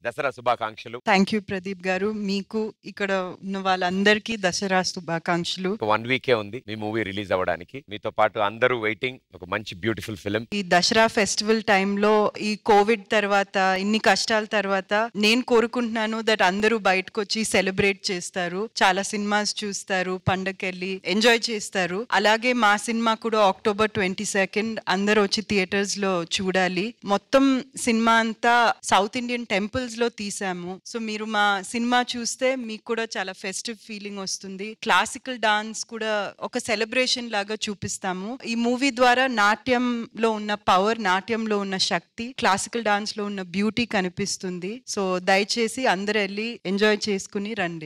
దసరా శుభాకాంక్షలు thank you Pradeep గారు మీకు ఇక్కడ ఉన్న వాళ్ళందరికీ దసరా శుభాకాంక్షలు ఒక వన్ వీకే ఉంది మీ మూవీ రిలీజ్ అవ్వడానికి మీతో పాటు అందరూ వెయిటింగ్ ఒక మంచి బ్యూటిఫుల్ ఫిలిం ఈ దసరా ఫెస్టివల్ టైంలో ఈ కోవిడ్ తర్వాత ఇన్ని కష్టాల తర్వాత నేను కోరుకుంటున్నాను దట్ అందరూ బయటకు వచ్చి సెలబ్రేట్ చేస్తారు చాలా సినిమాస్ చూస్తారు పండగకెళ్ళి ఎంజాయ్ చేస్తారు అలాగే మా సినిమా కూడా అక్టోబర్ ట్వంటీ సెకండ్ అందరూ వచ్చి థియేటర్స్ లో చూడాలి మొత్తం సినిమా అంతా సౌత్ ఇండియన్ టెంపుల్స్ లో తీసాము సో మీరు మా సినిమా చూస్తే మీకు కూడా చాలా ఫెస్టివ్ ఫీలింగ్ వస్తుంది క్లాసికల్ డాన్స్ కూడా ఒక సెలబ్రేషన్ లాగా చూపిస్తాము ఈ మూవీ ద్వారా నాట్యంలో ఉన్న పవర్ నాట్యంలో ఉన్న శక్తి క్లాసికల్ డాన్స్ లో ఉన్న బ్యూటీ కనిపిస్తుంది సో దయచేసి అందరు వెళ్ళి ఎంజాయ్ చేసుకుని రండి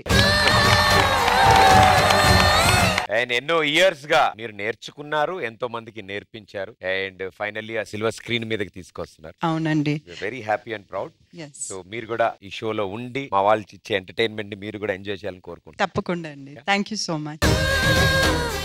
అండ్ ఎన్నో ఇయర్స్ గా మీరు నేర్చుకున్నారు ఎంతో మందికి నేర్పించారు అండ్ ఫైనల్లీ ఆ సిల్వర్ స్క్రీన్ మీదకి తీసుకొస్తున్నారు అవునండి very happy and proud yes so మీరు కూడా ఈ షోలో ఉండి మా వాళ్ళు ఇచ్చే ఎంటర్టైన్మెంట్ ని మీరు కూడా ఎంజాయ్ చేయాలని కోరుకుంటున్నాను తప్పకుండా అండి థ్యాంక్ యూ సో మచ్